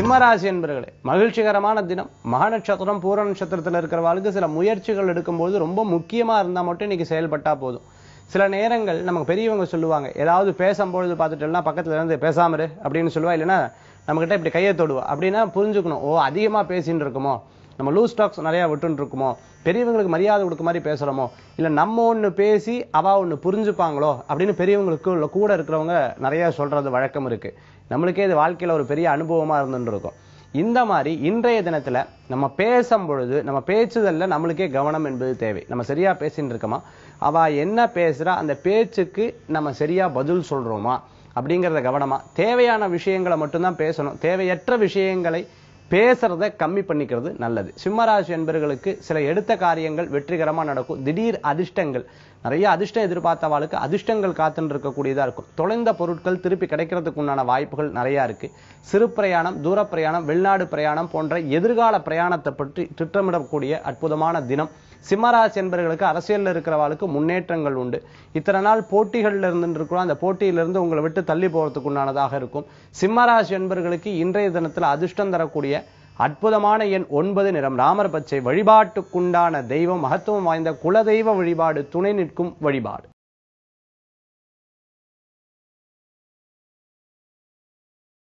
சிம்மராசி என்பர்களே மகிழ்ச்சிகரமான தினம் மக நட்சத்திரம் பூர நட்சத்திரத்தில் இருக்கிறவாளுக்கு சில முயற்சிகள் எடுக்கும்போது ரொம்ப முக்கியமா இருந்தா மட்டும் இன்னைக்கு செயல்பட்டா போதும் சில நேரங்கள் நமக்கு பெரியவங்க சொல்லுவாங்க ஏதாவது பேசும்பொழுது பார்த்துட்டோம்னா பக்கத்துல இருந்து பேசாம இரு அப்படின்னு சொல்லுவா இல்லைன்னா நம்மகிட்ட இப்படி கையை தொடுவா அப்படின்னா புரிஞ்சுக்கணும் ஓ அதிகமா பேசின்னு இருக்குமோ நம்ம லூஸ் ஸ்டாக்ஸ் நிறைய விட்டுன்னு இருக்குமோ பெரியவங்களுக்கு மரியாதை கொடுக்க மாதிரி பேசுறோமோ இல்ல நம்ம ஒண்ணு பேசி அவ ஒண்ணு புரிஞ்சுப்பாங்களோ அப்படின்னு பெரியவங்களுக்கு உள்ள கூட இருக்கிறவங்க நிறைய சொல்றது வழக்கம் இருக்கு நம்மளுக்கே இது வாழ்க்கையில ஒரு பெரிய அனுபவமா இருந்துட்டு இருக்கும் இந்த மாதிரி இன்றைய தினத்துல நம்ம பேசும் பொழுது நம்ம பேச்சுதல்ல நம்மளுக்கே கவனம் என்பது தேவை நம்ம சரியா பேசின்னு இருக்கோமா அவ என்ன பேசுறா அந்த பேச்சுக்கு நம்ம சரியா பதில் சொல்றோமா அப்படிங்கறத கவனமா தேவையான விஷயங்களை மட்டும்தான் பேசணும் தேவையற்ற விஷயங்களை பேசுறத கம்மி பண்ணிக்கிறது நல்லது சிம்மராசி என்பர்களுக்கு சில எடுத்த காரியங்கள் வெற்றிகரமா நடக்கும் திடீர் அதிர்ஷ்டங்கள் நிறைய அதிர்ஷ்டம் எதிர்பார்த்தவாளுக்கு அதிர்ஷ்டங்கள் காத்துன்னு இருக்கக்கூடியதா இருக்கும் தொலைந்த பொருட்கள் திருப்பி கிடைக்கிறதுக்கு உண்டான வாய்ப்புகள் நிறைய இருக்கு சிறு பிரயாணம் தூர பிரயாணம் வெளிநாடு பிரயாணம் போன்ற எதிர்கால பிரயாணத்தை பற்றி திட்டமிடக்கூடிய அற்புதமான தினம் சிம்மராசி என்பவர்களுக்கு அரசியல்ல இருக்கிறவாளுக்கு முன்னேற்றங்கள் உண்டு இத்தனை நாள் போட்டிகள்ல இருந்து இருக்கிறோம் அந்த போட்டியிலிருந்து உங்களை விட்டு தள்ளி போறதுக்கு உண்டானதாக இருக்கும் சிம்மராசி என்பவர்களுக்கு இன்றைய தினத்துல அதிர்ஷ்டம் தரக்கூடிய அற்புதமான எண் ஒன்பது நிறம் ராமர் பச்சை வழிபாட்டுக்குண்டான தெய்வம் மகத்துவம் வாய்ந்த குலதெய்வ வழிபாடு துணை நிற்கும் வழிபாடு